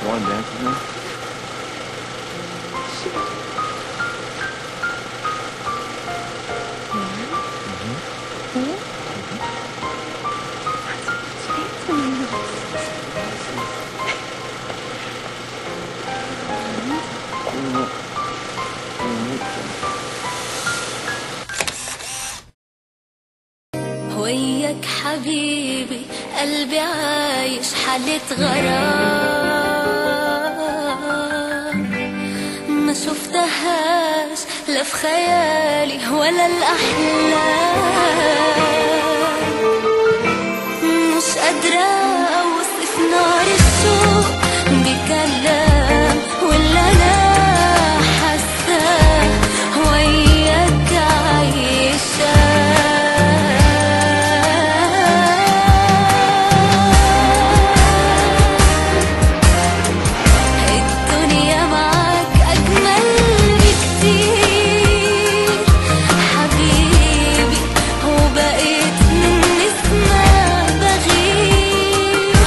Want to dance with me? وياك حبيبي قلبي عايش حالة غرام ما شفتهاش لا في خيالي ولا الأحلام مش قادرة أوصف نار الشوق بكلام ولا أنا حاساه وياك عايشة الدنيا معاك أجمل بكتير حبيبي وبقيت من اسمها بغير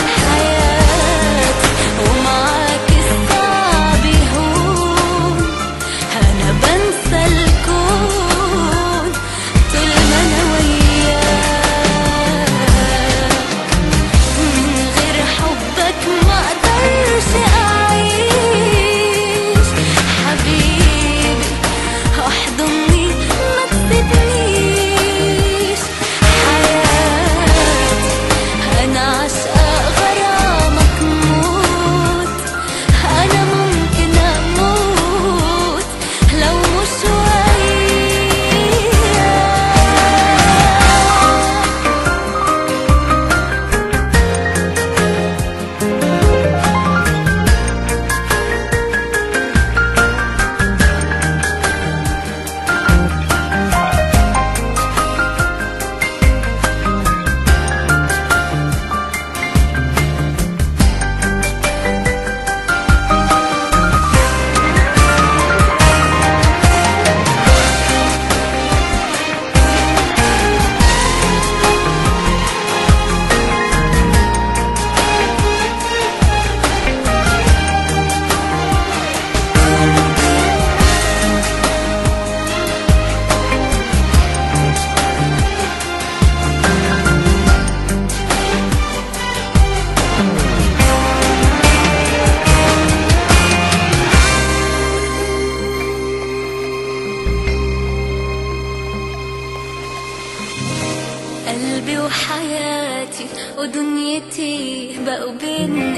حياتي ومعاك الصعب يهون أنا بنسى الكون طول ما أنا وياك من غير حبك ما اقدرش اعيش حبيبي احضني ما تسيبنيش حياتي انا عاشقة غرامك موت انا ممكن اموت لو مش وياك قلبي وحياتي ودنيتي بقوا بين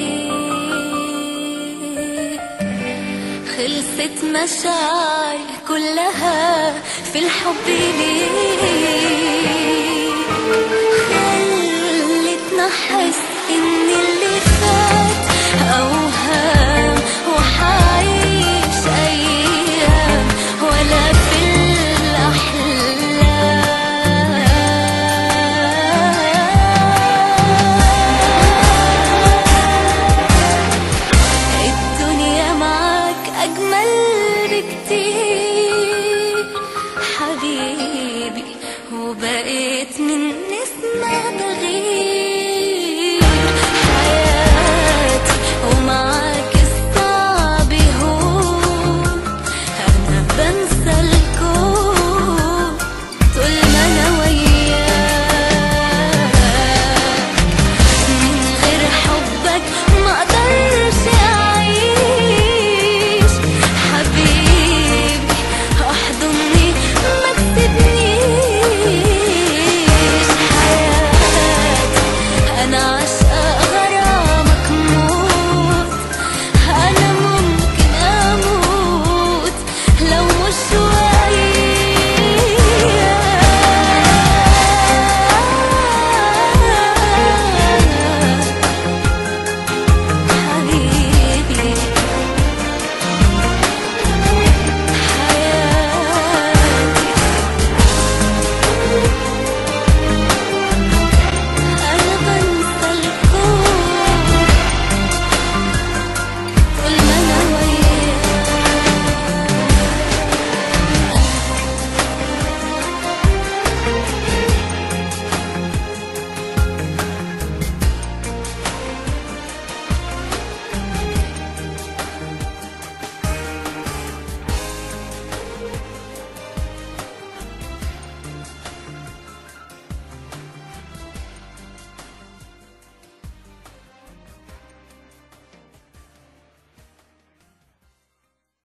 ايديك خلصت مشاعري كلها في الحب ليك خلتنا احس ان اللي فات اوهام وحعيش ايام ولا في الاحلام الدنيا معاك أجمل بكتير حبيبي وبقيت من اسمها بغير